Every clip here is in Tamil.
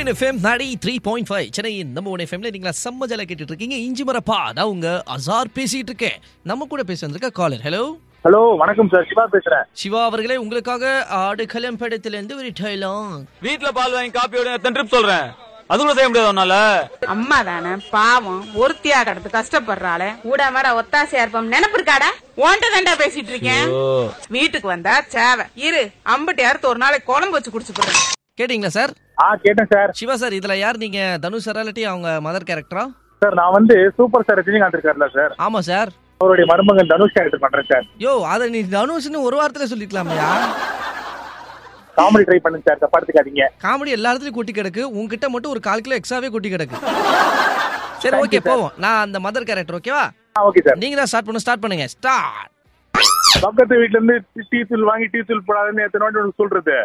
சூரியன் எஃப்எம் நாடி த்ரீ பாயிண்ட் ஃபைவ் சென்னையின் நம்ம ஒன் எஃப்எம்ல நீங்களா செம்ம ஜல கேட்டுட்டு இருக்கீங்க இஞ்சி மரப்பா நான் உங்க அசார் பேசிட்டு இருக்கேன் நம்ம கூட பேச வந்திருக்க காலர் ஹலோ ஹலோ வணக்கம் சார் சிவா பேசுறேன் சிவா அவர்களே உங்களுக்காக ஆடுகளம் படத்திலிருந்து ஒரு டைலாங் வீட்ல பால் வாங்கி காப்பியோட எத்தனை ட்ரிப் சொல்றேன் அது கூட செய்ய முடியாது உன்னால அம்மா தானே பாவம் ஒருத்தியா கிடந்து கஷ்டப்படுறாளே கூட மாட ஒத்தாசையா இருப்போம் நினப்பு இருக்காடா ஓன்ட்ட தாண்டா பேசிட்டு இருக்கேன் வீட்டுக்கு வந்தா சேவை இரு அம்பட்டு யாருக்கு ஒரு நாளைக்கு குழம்பு வச்சு குடிச்சு போடுறேன் கேட்டிங்களா சார் ஆ கேட்டேன் சார் சிவா சார் இதுல யார் நீங்க தனுஷ் சார் இல்லாட்டி அவங்க மதர் கேரக்டரா சார் நான் வந்து சூப்பர் ஸ்டார் ரஜினிகாந்த் இருக்கார்ல சார் ஆமா சார் அவருடைய மருமகன் தனுஷ் கேரக்டர் பண்றேன் சார் யோ அதை நீ தனுஷ்னு ஒரு வாரத்துல சொல்லிக்கலாமையா காமெடி ட்ரை பண்ணுங்க சார் தப்படுத்துக்காதீங்க காமெடி எல்லா இடத்துலயும் கொட்டி கிடக்கு உங்ககிட்ட மட்டும் ஒரு கால் கிலோ எக்ஸ்ட்ராவே கொட்டி கிடக்கு சரி Thank ஓகே you, sir. போவோம் நான் அந்த மதர் கேரக்டர் ஓகேவா ஆ ஓகே சார் நீங்க தான் ஸ்டார்ட் பண்ண ஸ்டார்ட் பண்ணுங்க ஸ்டார்ட் பக்கத்து வீட்ல இருந்து டீ தூள் வாங்கி டீ தூள் போடாதுன்னு எத்தனை வாட்டி உனக்கு சொல்றது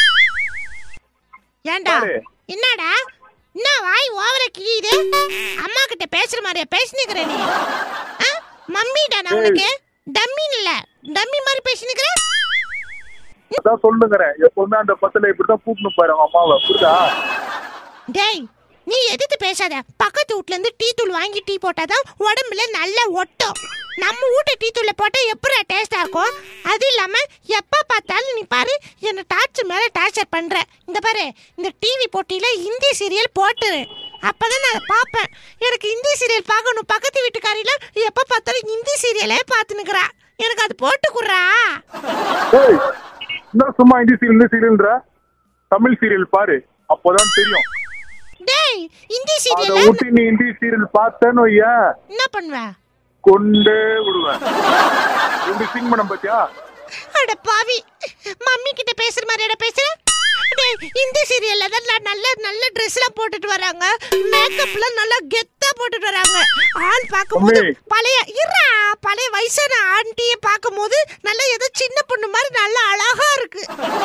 ஏண்டா பாரு. என்னடா என்ன வாய் ஓவர கிழியுது அம்மா கிட்ட பேசுற மாதிரியா பேசினுக்கிற நீ ஆ? மம்மிடா நான் உனக்கு டம்மின்னு இல்ல டம்மி மாதிரி பேசினுக்கிற அதான் சொல்லுங்கிறேன் எப்பவுமே அந்த பத்துல இப்படிதான் கூப்பிட்டு பாரு அவங்க அம்மாவை புரியுதா டேய் நீ எதிர்த்து பேசாத பக்கத்து வீட்ல இருந்து டீ தூள் வாங்கி டீ போட்டாதான் உடம்புல நல்லா ஒட்டும் நம்ம வீட்டு டீ தூள்ல போட்டா எப்படி டேஸ்டா இருக்கும் அது இல்லாம எப்ப பார்த்தாலும் நீ பாரு என்ன டார்ச்சர் மேல டார்ச்சர் பண்ற இந்த பாரு இந்த டிவி போட்டியில ஹிந்தி சீரியல் போட்டுரு அப்பதான் நான் அதை பார்ப்பேன் எனக்கு ஹிந்தி சீரியல் பார்க்கணும் பக்கத்து வீட்டுக்காரில எப்ப பார்த்தாலும் ஹிந்தி சீரியலே பார்த்துனுக்குறா எனக்கு அது போட்டு குடுறா ஏய் என்ன சும்மா ஹிந்தி சீரியல் இந்த சீரியல்ன்ற தமிழ் சீரியல் பாரு அப்போதான் தெரியும் டேய் ஹிந்தி அதை சீரியல்ல ஊட்டி நீ ஹிந்தி சீரியல் பார்த்தேன்னு வையேன் என்ன பண்ணுவ கொண்டே விடுவேன் எப்படி சிங் பண்ண பாத்தியா அட பாவி மம்மி கிட்ட பேசுற மாதிரிடா பேசுற டேய் இந்த சீரியல்ல தான் நான் நல்ல நல்ல Dress எல்லாம் போட்டுட்டு வராங்க மேக்கப்லாம் நல்லா கெத்தா போட்டுட்டு வராங்க ஆள் பார்க்கும்போது மம்மி. பழைய இருடா பழைய வயசான ஆண்டியை பார்க்கும்போது நல்லா ஏதோ சின்ன பொண்ணு மாதிரி நல்லா அழகா இருக்கு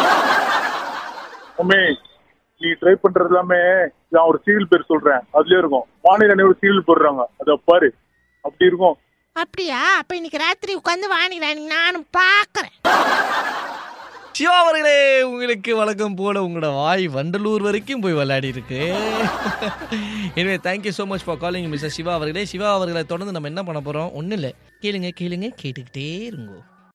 உண்மை நீ ட்ரை பண்றது எல்லாமே நான் ஒரு சீரியல் பேர் சொல்றேன் அதுலயே இருக்கும் வானிலை ஒரு சீரியல் போடுறாங்க அத பாரு அப்படி இருக்கும் அப்படியா அப்ப இன்னைக்கு ராத்திரி உட்காந்து வாணிக்கிறான் நானும் பார்க்கறேன் சிவா அவர்களே உங்களுக்கு வழக்கம் போல உங்களோட வாய் வண்டலூர் வரைக்கும் போய் விளையாடி இருக்கு எனவே thank you so much for calling mister Siva அவர்களே சிவா அவர்களை தொடர்ந்து நம்ம என்ன பண்ண போறோம் ஒன்றும் இல்லை கேளுங்க கேளுங்க கேட்டுக்கிட்டே இருங்கோ